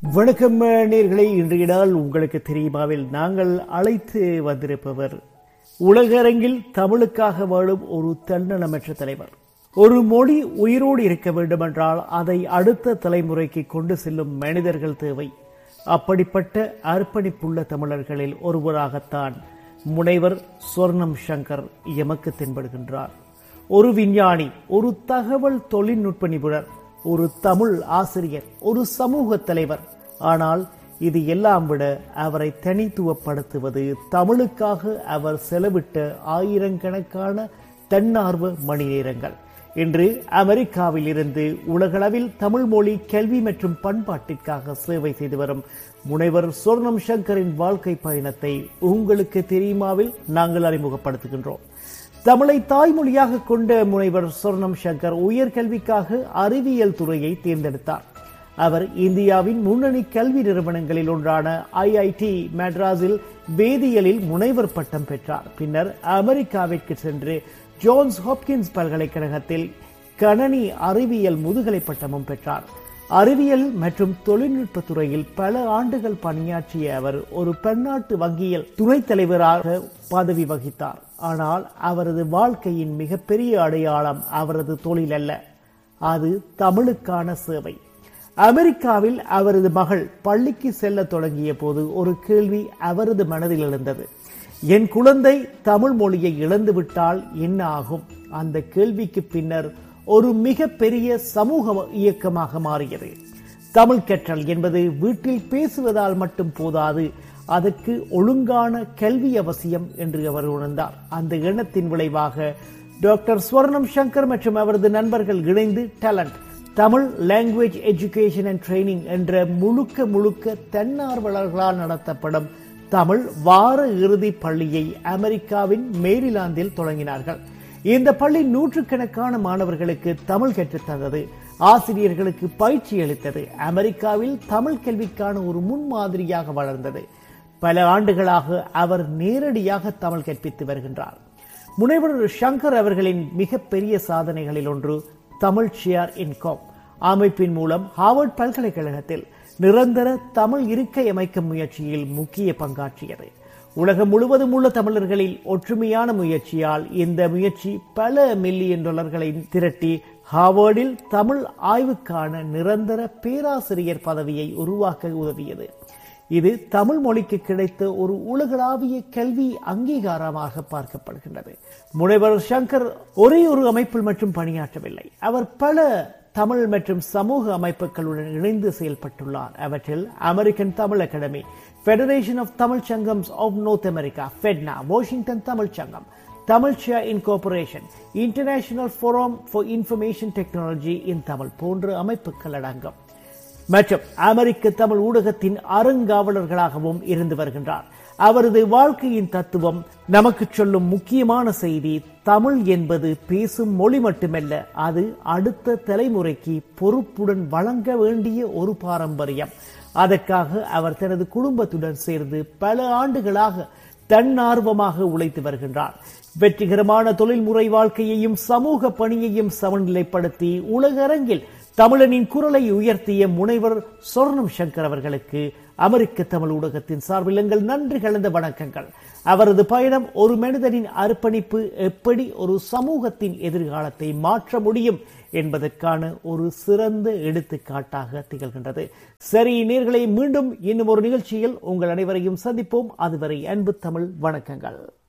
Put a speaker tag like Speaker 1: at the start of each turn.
Speaker 1: வணக்கம் நேர்களை இன்றைய நாள் உங்களுக்கு தெரியுமாவில் நாங்கள் அழைத்து வந்திருப்பவர் உலகரங்கில் தமிழுக்காக வாழும் ஒரு தன்னலமற்ற தலைவர் ஒரு மொழி உயிரோடு இருக்க வேண்டுமென்றால் அதை அடுத்த தலைமுறைக்கு கொண்டு செல்லும் மனிதர்கள் தேவை அப்படிப்பட்ட அர்ப்பணிப்புள்ள தமிழர்களில் ஒருவராகத்தான் முனைவர் சொர்ணம் சங்கர் எமக்கு தென்படுகின்றார் ஒரு விஞ்ஞானி ஒரு தகவல் தொழில்நுட்ப நிபுணர் ஒரு தமிழ் ஆசிரியர் ஒரு சமூக தலைவர் ஆனால் இது எல்லாம் விட அவரை தனித்துவப்படுத்துவது தமிழுக்காக அவர் செலவிட்ட ஆயிரக்கணக்கான தன்னார்வ மணி நேரங்கள் இன்று அமெரிக்காவில் இருந்து உலகளவில் தமிழ் மொழி கல்வி மற்றும் பண்பாட்டிற்காக சேவை செய்து வரும் முனைவர் சொர்ணம் சங்கரின் வாழ்க்கை பயணத்தை உங்களுக்கு தெரியுமாவில் நாங்கள் அறிமுகப்படுத்துகின்றோம் தமிழை தாய்மொழியாக கொண்ட முனைவர் சொர்ணம் சங்கர் உயர்கல்விக்காக அறிவியல் துறையை தேர்ந்தெடுத்தார் அவர் இந்தியாவின் முன்னணி கல்வி நிறுவனங்களில் ஒன்றான ஐஐடி மெட்ராஸில் வேதியியலில் முனைவர் பட்டம் பெற்றார் பின்னர் அமெரிக்காவிற்கு சென்று ஜோன்ஸ் ஹாப்கின்ஸ் பல்கலைக்கழகத்தில் கணனி அறிவியல் முதுகலை பட்டமும் பெற்றார் அறிவியல் மற்றும் தொழில்நுட்ப துறையில் பல ஆண்டுகள் பணியாற்றிய அவர் ஒரு பன்னாட்டு வங்கியில் துணைத் தலைவராக பதவி வகித்தார் ஆனால் அவரது வாழ்க்கையின் மிகப்பெரிய அடையாளம் அவரது தொழில் அல்ல அது தமிழுக்கான சேவை அமெரிக்காவில் அவரது மகள் பள்ளிக்கு செல்ல தொடங்கிய போது ஒரு கேள்வி அவரது மனதில் எழுந்தது என் குழந்தை தமிழ் மொழியை இழந்துவிட்டால் என்ன ஆகும் அந்த கேள்விக்கு பின்னர் ஒரு மிக பெரிய சமூக இயக்கமாக மாறியது தமிழ் கற்றல் என்பது வீட்டில் பேசுவதால் மட்டும் போதாது அதற்கு ஒழுங்கான கல்வி அவசியம் என்று அவர் உணர்ந்தார் அந்த எண்ணத்தின் விளைவாக டாக்டர் ஸ்வர்ணம் சங்கர் மற்றும் அவரது நண்பர்கள் இணைந்து talent Tamil language education and training என்ற முழுக்க முழுக்க தன்னார்வலர்களால் நடத்தப்படும் தமிழ் வார இறுதி பள்ளியை அமெரிக்காவின் மேரிலாந்தில் தொடங்கினார்கள் இந்த பள்ளி நூற்றுக்கணக்கான மாணவர்களுக்கு தமிழ் கற்றுத்தந்தது ஆசிரியர்களுக்கு பயிற்சி அளித்தது அமெரிக்காவில் தமிழ் கல்விக்கான ஒரு முன்மாதிரியாக வளர்ந்தது பல ஆண்டுகளாக அவர் நேரடியாக தமிழ் கற்பித்து வருகின்றார் முனைவர் சங்கர் அவர்களின் மிகப்பெரிய சாதனைகளில் ஒன்று தமிழ் ஷேர் இன்காம் அமைப்பின் மூலம் ஹார்வர்ட் பல்கலைக்கழகத்தில் நிரந்தர தமிழ் இருக்கை அமைக்கும் முயற்சியில் முக்கிய பங்காற்றியது உலகம் முழுவதும் உள்ள தமிழர்களில் ஒற்றுமையான முயற்சியால் இந்த முயற்சி பல மில்லியன் டாலர்களை திரட்டி ஹார்வர்டில் தமிழ் ஆய்வுக்கான நிரந்தர பேராசிரியர் பதவியை உருவாக்க உதவியது இது தமிழ் மொழிக்கு கிடைத்த ஒரு உலகளாவிய கல்வி அங்கீகாரமாக பார்க்கப்படுகின்றது முனைவர் சங்கர் ஒரே ஒரு அமைப்பில் மட்டும் பணியாற்றவில்லை அவர் பல தமிழ் மற்றும் சமூக அமைப்புகளுடன் இணைந்து செயல்பட்டுள்ளார் அவற்றில் American Tamil academy federation of Tamil Sangams of North America FETNA Washington Tamil Sangam Tamil share incorporation international forum for information technology in Tamil போன்ற அமைப்புகள் அடங்கும் மற்றும் அமெரிக்க தமிழ் ஊடகத்தின் அருங்காவலர்களாகவும் இருந்து வருகின்றார் அவரது வாழ்க்கையின் தத்துவம் நமக்கு சொல்லும் முக்கியமான செய்தி தமிழ் என்பது பேசும் மொழி மட்டுமல்ல அது அடுத்த தலைமுறைக்கு பொறுப்புடன் வழங்க வேண்டிய ஒரு பாரம்பரியம் அதற்காக அவர் தனது குடும்பத்துடன் சேர்ந்து பல ஆண்டுகளாக தன்னார்வமாக உழைத்து வருகின்றார் வெற்றிகரமான தொழில்முறை வாழ்க்கையையும் சமூக பணியையும் சமநிலைப்படுத்தி உலகரங்கில் தமிழனின் குரலை உயர்த்திய முனைவர் சொர்ணம் சங்கர் அவர்களுக்கு அமெரிக்க தமிழ் ஊடகத்தின் சார்பில் எங்கள் நன்றி கலந்த வணக்கங்கள் அவரது பயணம் ஒரு மனிதனின் அர்ப்பணிப்பு எப்படி ஒரு சமூகத்தின் எதிர்காலத்தை மாற்ற முடியும் என்பதற்கான ஒரு சிறந்த எடுத்துக்காட்டாக திகழ்கின்றது சரி நேர்களை மீண்டும் இன்னும் ஒரு நிகழ்ச்சியில் உங்கள் அனைவரையும் சந்திப்போம் அதுவரை அன்பு தமிழ் வணக்கங்கள்